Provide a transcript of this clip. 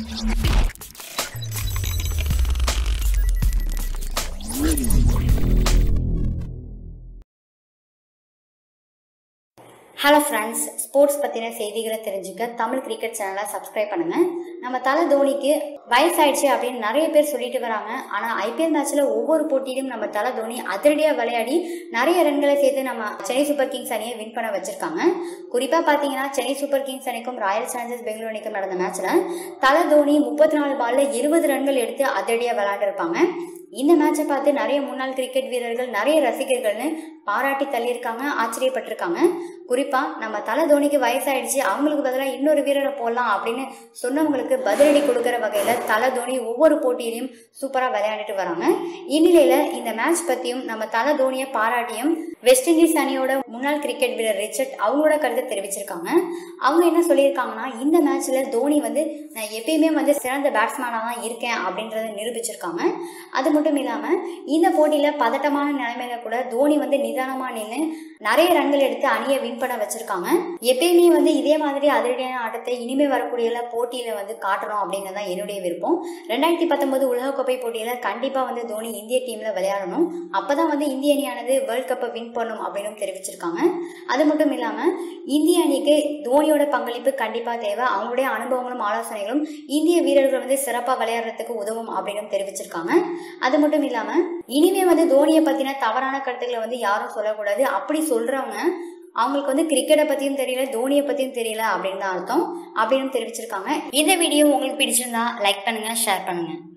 hello friends sports பற்றின செய்திகளை தெரிஞ்சுக்க தமிழ் கிரிக்கெட் சேனலை சப்ஸ்கிரைப் பண்ணுங்கள் நம்ம தலை தோனிக்கு வயசாயிடுச்சு அப்படின்னு நிறைய பேர் சொல்லிட்டு வராங்க ஆனால் ஐபிஎல் மேட்ச்சில் ஒவ்வொரு போட்டியிலும் நம்ம தலை தோனி அதிரடியாக விளையாடி நிறைய ரன்களை சேர்த்து நம்ம சென்னை சூப்பர் கிங்ஸ் அணியை வின் பண்ண வச்சிருக்காங்க குறிப்பாக பார்த்தீங்கன்னா சென்னை சூப்பர் கிங்ஸ் அணிக்கும் ராயல் சேலஞ்சர்ஸ் பெங்களூர் அணிக்கும் நடந்த மேட்ச்சில் தலை தோனி முப்பத்தி நாலு பாலில் இருபது ரன்கள் எடுத்து அதிரடியாக விளையாண்டுருப்பாங்க இந்த மேட்சை பார்த்து நிறைய முன்னாள் கிரிக்கெட் வீரர்கள் நிறைய ரசிகர்கள்னு பாராட்டி தள்ளியிருக்காங்க ஆச்சரியப்பட்டிருக்காங்க குறிப்பாக நம்ம தலை தோனிக்கு வயசாயிடுச்சு அவங்களுக்கு பதிலாக இன்னொரு வீரரை போடலாம் அப்படின்னு சொன்னவங்களுக்கு பதிலடி கொடுக்குற வகையில் தலை தோனி ஒவ்வொரு போட்டியிலையும் சூப்பராக விளையாண்டுட்டு வராங்க இந்நிலையில் இந்த மேட்ச் பற்றியும் நம்ம தலை தோனியை பாராட்டியும் வெஸ்ட் இண்டீஸ் அணியோட முன்னாள் கிரிக்கெட் வீரர் ரிச்சர்ட் அவங்களோட கருத்தை தெரிவிச்சிருக்காங்க அவங்க என்ன சொல்லியிருக்காங்கன்னா இந்த மேட்ச்சில் தோனி வந்து நான் எப்பயுமே வந்து சிறந்த பேட்ஸ்மேனாக தான் இருக்கேன் அப்படின்றத நிரூபிச்சிருக்காங்க அது மட்டும் இல்லாமல் இந்த போட்டியில் பதட்டமான நிலைமையில கூட தோனி வந்து நிதானமாக நின்று நிறைய ரன்கள் எடுத்து அணியை வின் பண்ண வச்சிருக்காங்க எப்பயுமே வந்து இதே மாதிரி அதிரடியான ஆட்டத்தை இனிமே வரக்கூடிய போட்டியில வந்து காட்டணும் அப்படிங்கிறது தான் என்னுடைய விருப்பம் ரெண்டாயிரத்தி பத்தொன்பது உலகக்கோப்பை போட்டியில கண்டிப்பா வந்து தோனி இந்திய டீம்ல விளையாடணும் அப்பதான் வந்து இந்திய அணியானது வேர்ல்ட் கப்பை வின் பண்ணும் அப்படின்னு தெரிவிச்சிருக்காங்க அது மட்டும் இல்லாம இந்திய அணிக்கு தோனியோட பங்களிப்பு கண்டிப்பா தேவை அவங்களுடைய அனுபவங்களும் ஆலோசனைகளும் இந்திய வீரர்கள் வந்து சிறப்பாக விளையாடுறதுக்கு உதவும் அப்படின்னு தெரிவிச்சிருக்காங்க அது மட்டும் இல்லாம இனிமே வந்து தோனியை பத்தின தவறான கருத்துக்களை வந்து யாரும் சொல்லக்கூடாது அப்படி சொல்றவங்க அவங்களுக்கு வந்து கிரிக்கெட்டை பத்தியும் தெரியல தோனியை பத்தியும் தெரியல அப்படின்னு தான் அர்த்தம் அப்படின்னு தெரிவிச்சிருக்காங்க இந்த வீடியோ உங்களுக்கு பிடிச்சிருந்தா லைக் பண்ணுங்க ஷேர் பண்ணுங்க